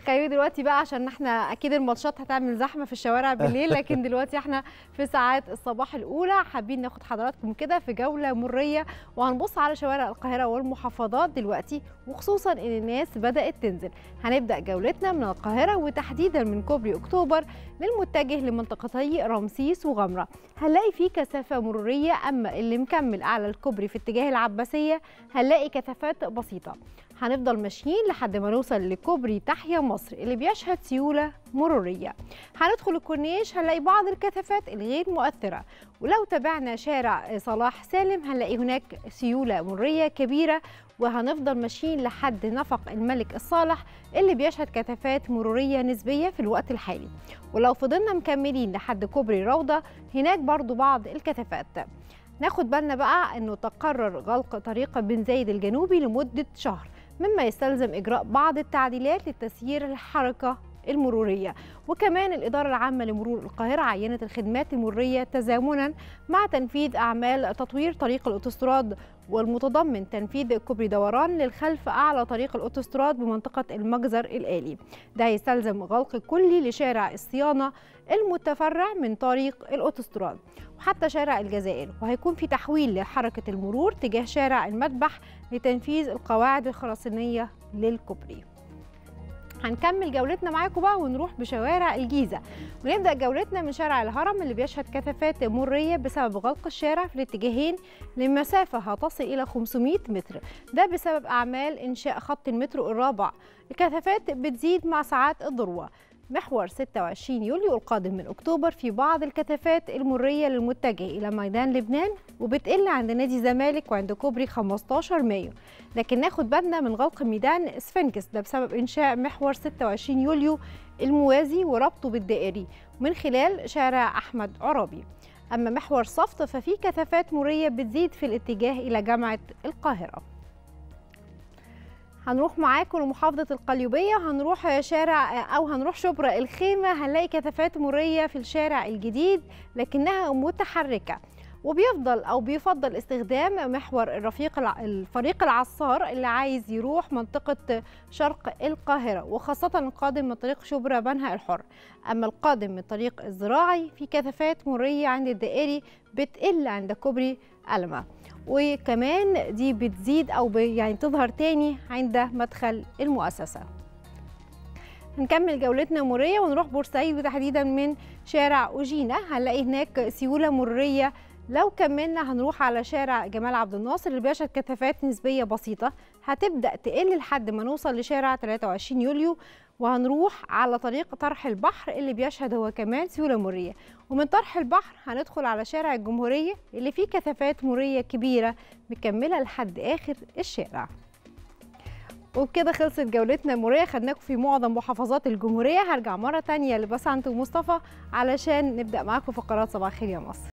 خلينا دلوقتي بقى عشان احنا اكيد الماتشات هتعمل زحمه في الشوارع بالليل لكن دلوقتي احنا في ساعات الصباح الاولى حابين ناخد حضراتكم كده في جوله مريه وهنبص على شوارع القاهره والمحافظات دلوقتي وخصوصا ان الناس بدات تنزل هنبدا جولتنا من القاهره وتحديدا من كوبري اكتوبر للمتجه لمنطقتي رمسيس وغمره هنلاقي فيه كثافه مروريه اما اللي مكمل اعلى الكوبري في اتجاه العباسيه هنلاقي كثافات بسيطه هنفضل ماشيين لحد ما نوصل لكوبري تحيا مصر اللي بيشهد سيوله مروريه هندخل الكورنيش هنلاقي بعض الكثافات الغير مؤثره ولو تابعنا شارع صلاح سالم هنلاقي هناك سيوله مروريه كبيره وهنفضل ماشيين لحد نفق الملك الصالح اللي بيشهد كثافات مروريه نسبيه في الوقت الحالي ولو فضلنا مكملين لحد كوبري روضه هناك برضو بعض الكثافات ناخد بالنا بقى انه تقرر غلق طريق بن زايد الجنوبي لمده شهر مما يستلزم اجراء بعض التعديلات لتسيير الحركه المروريه وكمان الاداره العامه لمرور القاهره عينت الخدمات المروريه تزامنا مع تنفيذ اعمال تطوير طريق الاوتوستراد والمتضمن تنفيذ كوبري دوران للخلف اعلى طريق الاوتوستراد بمنطقه المجزر الالي ده يستلزم غلق كلي لشارع الصيانه المتفرع من طريق الاوتوستراد وحتى شارع الجزائر وهيكون في تحويل لحركه المرور تجاه شارع المذبح لتنفيذ القواعد الخرسانيه للكوبري هنكمل جولتنا معاكم بقى ونروح بشوارع الجيزه ونبدا جولتنا من شارع الهرم اللي بيشهد كثافات مريه بسبب غلق الشارع في الاتجاهين لمسافه هتصل الى 500 متر ده بسبب اعمال انشاء خط المترو الرابع الكثافات بتزيد مع ساعات الذروه محور 26 يوليو القادم من اكتوبر في بعض الكثافات المريه للمتجه الى ميدان لبنان وبتقل عند نادي الزمالك وعند كوبري 15 مايو لكن ناخد بالنا من غلق ميدان سفنكس ده بسبب انشاء محور 26 يوليو الموازي وربطه بالدائري من خلال شارع احمد عرابي اما محور صفت ففي كثافات مريه بتزيد في الاتجاه الى جامعه القاهره هنروح معاكم لمحافظة القليوبية هنروح شارع أو هنروح شبرا الخيمة هنلاقي كثافات مرية في الشارع الجديد لكنها متحركة وبيفضل أو بيفضل استخدام محور الرفيق الفريق العصار اللي عايز يروح منطقة شرق القاهرة وخاصة القادم من طريق شبرا بنها الحر أما القادم من الطريق الزراعي في كثافات مرية عند الدائري بتقل عند كوبري ألمة وكمان دي بتزيد او يعني تظهر تاني عند مدخل المؤسسه هنكمل جولتنا مريه ونروح بورسعيد وتحديدا من شارع اوجينا هنلاقي هناك سيوله مريه لو كملنا هنروح على شارع جمال عبد الناصر اللي بيشهد كثافات نسبيه بسيطه هتبدا تقل لحد ما نوصل لشارع 23 يوليو وهنروح على طريق طرح البحر اللي بيشهد هو كمان سيوله مريه ومن طرح البحر هندخل على شارع الجمهوريه اللي فيه كثافات مريه كبيره مكمله لحد اخر الشارع وبكده خلصت جولتنا المريه خدناكم في معظم محافظات الجمهوريه هرجع مره تانية لبسنت ومصطفى علشان نبدا معاكم فقرات صباح الخير يا مصر